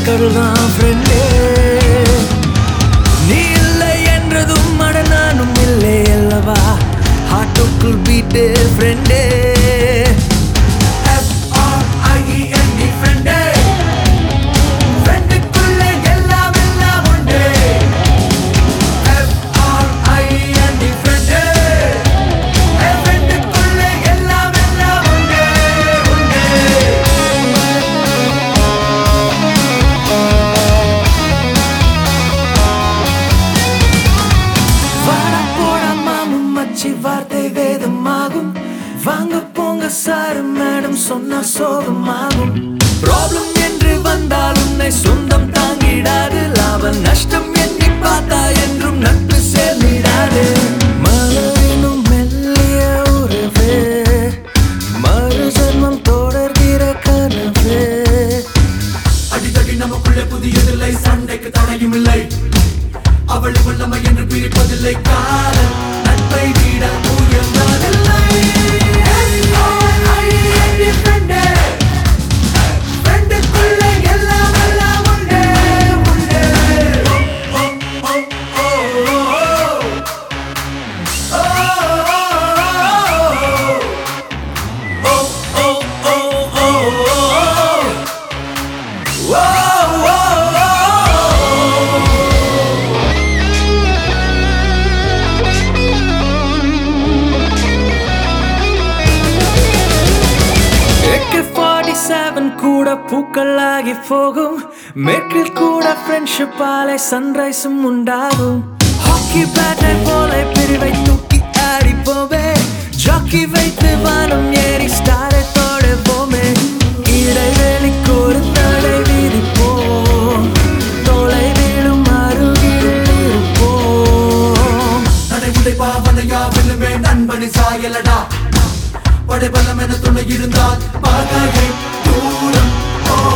கடலாம் ஃப்ரெண்டே நீ இல்லை என்றதும் அட நானும் இல்லை அல்லவா ஹார்ட்டுக்குள் பீட்டு ஃப்ரெண்டே F-R-I-E-N-D ஃப்ரெண்டே ஃப்ரெண்டுக்குள்ளே எல்லாம் எல்லாம் உண்டு F-R-I-E-N-D ஃப்ரெண்டே ஃப்ரெண்டுக்குள்ளே எல்லாம் எல்லாம் உண்டு உண்டு வாடா போடா மாமும் மச்சி வார்த்தை வேதமாகும் வாங்க போங்க சார் மேடம் சொன்னா சோகமாகும் ப்ராப்ளம் என்று வந்தால் உன்னை சொந்தம் தாங்கிடாது லாப நஷ்டம் எண்ணி பார்த்தா என்றும் நட்பு சேர்ந்திடாது மலரினும் மெல்லிய உறவே மறு ஜென்மம் தொடர்கிற கனவே அடிதடி நமக்குள்ளே புதியதில்லை சண்டைக்கு தடையும் இல்லை அவள் இவள் நம்ம என்று பிரிப்பதில்லை காதல் நட்பை விட உயர்ந்ததில்லை ஃப்ரெண்டுக்குள்ளே எல்லாம் எல்லாம் உண்டு உண்டு ஓ, ஓ, ஓ, ஓ, ஓ. ஓ, ஓ, ஓ, ஓ, ஓ. AK-47 கூட பூக்களாகி போகும் மேற்கில் கூட ஃப்ரெண்ட்ஷிப் ஆலை சன்ரைஸும் உண்டாகும் ஹாக்கி பேட்டை போல பிரிவை தூக்கி ஆடி போவே ஜாக்கி வைத்து வானம் ஏறி ஸ்டாரை தொடவோமே இடைவெளிக்கு ஒரு தடை விதிப்போம் தொலை வீழும் அருகில் இருப்போம் நடை உடை பாவனையா வெல்லுமே நண்பனி சாயலடா படைபலம் என துணை இருந்தால் பகையை தூரம் ஓ